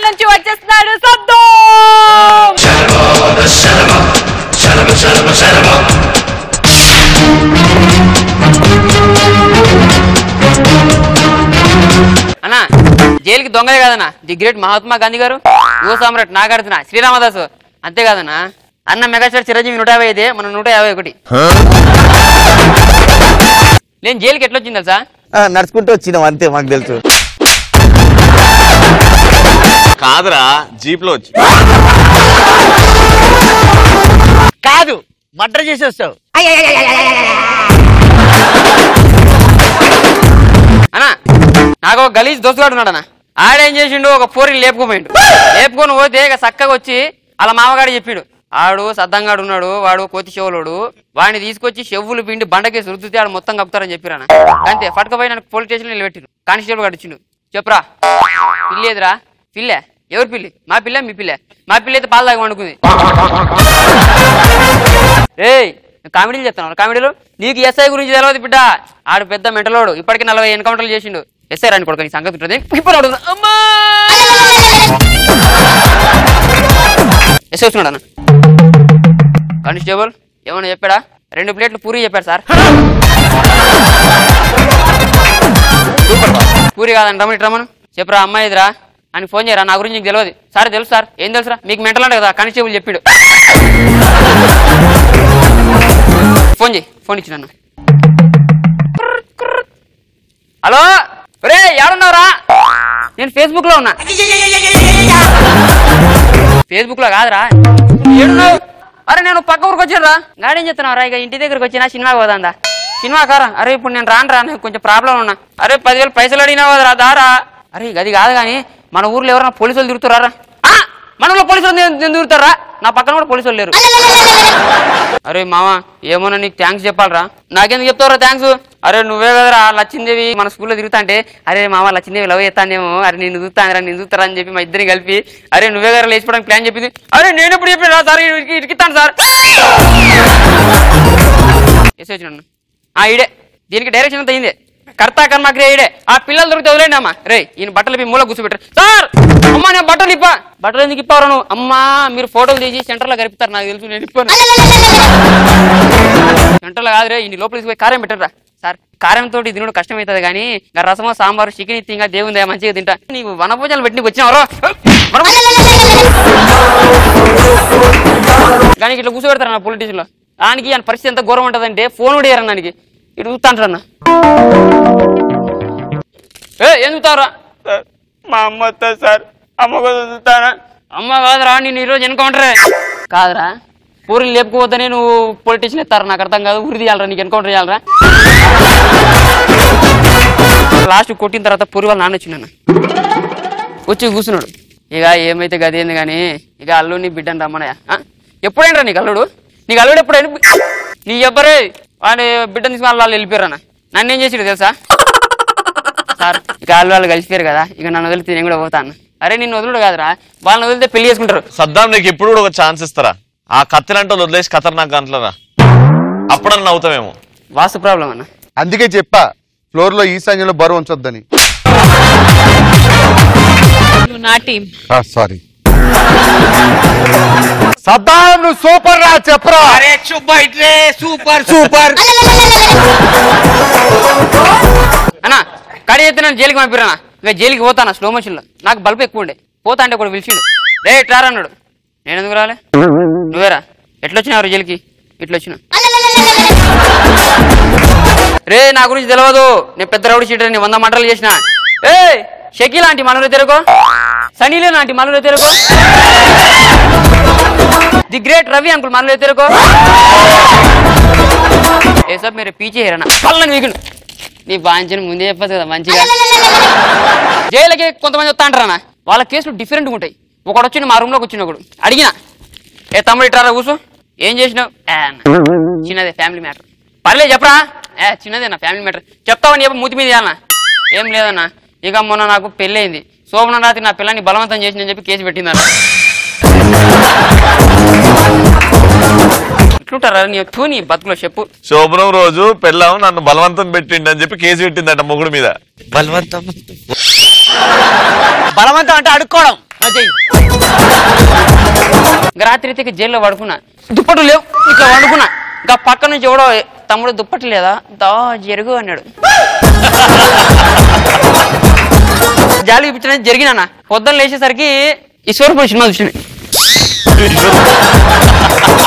నుంచి వచ్చేస్తున్నాడు సద్దు అన్న జైలుకి దొంగలే కాదన్న ది గ్రేట్ మహాత్మా గాంధీ గారు యువ సామ్రాట్ నాగార్జున శ్రీరామదాసు అంతే కాదన్న అన్న మెగాస్టార్ చిరంజీవి నూట యాభై అయితే మన నూట యాభై ఒకటి నేను జైలుకి ఎట్లా వచ్చింది తెలుసా ఆ, నడుచుకుంటూ వచ్చినాం అంతే మాకు తెలుసు కాదురా జీప్ లో వచ్చి కాదు మర్డర్ చేసి వస్తావు అన్న నాకు ఒక గలీజ్ దోస్తుగాడు ఉన్నాడు అన్న ఆడేం చేసిండు ఒక పోరిని లేపుకోపోయిండు లేపుకొని పోతే ఇక చక్కగా వచ్చి అలా మామగాడు చెప్పాడు ఆడు సద్దంగాడు ఉన్నాడు వాడు కోతి చెవులోడు వాడిని తీసుకొచ్చి చెవులు పిండి బండకేసి రుద్దితే ఆడు మొత్తం కప్పుతారని చెప్పిరాన అంతే పట్టుకపోయి నన్ను పోలీస్ స్టేషన్ నిలబెట్టిరు కానిస్టేబుల్ గారు ఇచ్చిండు చెప్పురా పిల్లేదురా పిల్లే ఎవరు పిల్లి మా పిల్ల మీ పిల్ల మా పిల్ల అయితే పాలు తాగి వండుకుంది ఏయ్ నువ్వు కామెడీలు చెప్తాను కామెడీలు నీకు ఎస్ఐ గురించి తెలియదు బిడ్డ ఆడు పెద్ద మెంటలోడు ఇప్పటికి నలభై ఎన్కౌంటర్లు చేసిండు ఎస్ఐ రాని కొడుకు నీ సంగతి ఉంటుంది ఇప్పుడు అడుగుతున్నా. అమ్మా ఎస్ఐ వస్తున్నాడు అన్న కానిస్టేబుల్ ఏమన్నా చెప్పాడా రెండు ప్లేట్లు పూరి చెప్పాడు సార్ పూరి కాదండి రమణి రమను చెప్పురా అమ్మాయి ఇదిరా అని ఫోన్ చేయరా నా గురించి నీకు తెలియదు సార్ తెలుసు సార్ ఏం తెలుసురా మీకు మెంటల్ అంటే కదా కానిస్టేబుల్ చెప్పాడు ఫోన్ చేయి ఫోన్ ఇచ్చిన హలో రే ఎవరున్నావురా నేను ఫేస్బుక్ లో ఉన్నా ఫేస్బుక్ లో కాదురా ఏడున్నావు అరే నేను పక్క ఊరికి వచ్చారా గాడేం చెప్తున్నావురా ఇక ఇంటి దగ్గరకు వచ్చినా సినిమా పోదాందా సినిమా కారా అరే ఇప్పుడు నేను రాను రా నాకు కొంచెం ప్రాబ్లం ఉన్నా అరే పదివేలు పైసలు అడిగినా కదరా దారా అరే ఇక అది కాదు కానీ మన ఊర్లో ఎవరైనా పోలీసులు తిరుగుతారా మన ఊర్లో పోలీసులు ఎందుకు తిరుగుతారా నా పక్కన కూడా పోలీసులు లేరు అరే మామ ఏమోనా నీకు థ్యాంక్స్ చెప్పాలరా నాకెందుకు చెప్తావురా థ్యాంక్స్ అరే నువ్వే కదరా లచ్చిందేవి మన స్కూల్లో తిరుగుతా అంటే అరే మామ లచ్చిందేవి లవ్ చేస్తానేమో అరే నేను చూస్తాను నేను చూస్తారా అని చెప్పి మా ఇద్దరిని కలిపి అరే నువ్వే కదా లేచిపోవడానికి ప్లాన్ చెప్పింది అరే నేను ఎప్పుడు చెప్పిన సార్ ఇటుకి- ఇటుకిస్తాను సార్ ఎస్ వచ్చిన ఆ ఈడే దీనికి డైరెక్షన్ అంతా అయిందే కర్తా కర్మాక్రియ ఈడే ఆ పిల్లలు దొరికితే వదిలేండి అమ్మా రే ఈయన బట్టలు ఇప్పి మూల కూర్చోబెట్టారు సార్ అమ్మా నేను బట్టలు ఇప్పా బట్టలు ఎందుకు ఇప్పారు నువ్వు అమ్మా మీరు ఫోటోలు తీసి సెంటర్లో గరిపిస్తారు నాకు తెలుసు నేను ఇప్పాను సెంటర్లో కాదురే ఇన్ని లోపల తీసుకుపోయి కారం పెట్టరా సార్ కారం తోటి తినడం కష్టం అవుతుంది కానీ ఇంకా రసమో సాంబారు చికెన్ ఇత్తి ఇంకా దేవుంది మంచిగా తింటా నీకు వనభోజనాలు పెట్టి నీకు వచ్చినావరో కానీ ఇట్లా కూర్చోబెడతారు నా పోలీస్ స్టేషన్లో దానికి ఆయన పరిస్థితి ఎంత ఘోరం ఉంటుందంటే ఫోన్ కూడా ఇయ్యరు దానికి ఇటు చూస్తాంటారు అన్న ఏ ఏం చూస్తావురా మా అమ్మ వస్తుంది సార్ అమ్మ కోసం చూస్తానా అమ్మ కాదురా నేను ఈరోజు ఎన్కౌంటరే కాదురా పూరిని లేపుకోవద్దని నువ్వు పొలిటీషియన్ ఇస్తారు నాకు అర్థం కాదు ఊరి తీయాలరా నీకు ఎన్కౌంటర్ చేయాలరా లాస్ట్ కొట్టిన తర్వాత పూరి వాళ్ళ నాన్న వచ్చిందన్న వచ్చి కూర్చున్నాడు ఇక ఏమైతే గదేంది కానీ ఇక అల్లుడిని బిడ్డని రమ్మనయ్య ఆ? ఎప్పుడైనా నీకు అల్లుడు నీకు అల్లుడు ఎప్పుడైనా నీ ఎవ్వరే వాడి బిడ్డని తీసుకుని వాళ్ళు వెళ్ళిపోయారన్న నన్ను ఏం చేసాడు తెలుసా సార్ ఇక వాళ్ళు వాళ్ళు కలిసిపోయారు కదా ఇక నన్ను వదిలితే నేను కూడా పోతాను అరే నిన్ను వదులుడు కాదురా వాళ్ళని వదిలితే పెళ్లి చేసుకుంటారు సద్దాం నీకు ఇప్పుడు కూడా ఒక ఛాన్స్ ఇస్తారా ఆ కత్తిలంటే వదిలేసి ఖతర్నాక్ గంటలరా అప్పుడన్నా నవ్వుతామేమో వాస్తు ప్రాబ్లం అన్న అందుకే చెప్పా ఫ్లోర్ లో ఈశాన్యంలో బరువు ఉంచొద్దని నువ్వు నా టీం సారీ సద్దాం నువ్వు సూపర్ రా చెప్పరా అరే సూపర్ ఇట్లే సూపర్ సూపర్ అన్న కడి అయితే నన్ను జైలుకి పంపిరానా ఇక జైలుకి పోతాను స్లో మోషన్లో నాకు బల్బు ఎక్కువ ఉండే పోతా అంటే కూడా పిలిచిండు రే ట్రారా అన్నాడు నేను ఎందుకు రాలే నువ్వేరా ఎట్లొచ్చినావు జైలుకి ఇట్లా వచ్చిన రే నా గురించి తెలియదు నేను పెద్ద రౌడీ చీటర్ వంద మంటలు చేసిన ఏ షకీ లాంటి మనలో తెరుకో సనీలే లాంటి మనలో తెరుకో ది గ్రేట్ రవి అంకుల్ మనలో తెరుకో ఏ సార్ మీరు పీచే హేరనా పల్లని వీకుండు నీ బాంచని ముందే చెప్పదు కదా మంచిగా జైలుకి కొంతమంది వస్తా అంటారా వాళ్ళ కేసులు డిఫరెంట్గా ఉంటాయి ఒకడు వచ్చి మా రూమ్లోకి వచ్చిన ఒకడు అడిగిన ఏ తమ్ముడు ఇట్రారా కూర్చో ఏం చేసినావు "ఏ అన్న, చిన్నదే ఫ్యామిలీ మ్యాటర్ పర్లేదు చెప్పరా ఏ చిన్నదే నా ఫ్యామిలీ మ్యాటర్ చెప్తావని చెప్పి మూతి మీద ఇవ్వాలన్నా ఏం లేదన్నా ఇక మొన్న నాకు పెళ్ళయింది శోభన రాత్రి నా పిల్లని బలవంతం చేసిందని చెప్పి కేసు పెట్టిందన్న ఇట్లుంటారా నీ తూ నీ బతుకులో చెప్పు శోభనం రోజు పెళ్ళాం నన్ను బలవంతం పెట్టిండి అని చెప్పి కేసు పెట్టిందట మొగుడు మీద బలవంతం బలవంతం అంటే అడుక్కోవడం ఇంకా రాత్రి అయితే ఇక జైల్లో పడుకున్నా దుప్పట్లు లేవు ఇట్లా వండుకున్నా ఇంకా పక్క నుంచి ఎవడో తమ్ముడు దుప్పటి లేదా దా జరుగు అన్నాడు జాలి చూపించడానికి జరిగినా పొద్దున్న లేచేసరికి ఈశ్వరపురి సినిమా చూసిన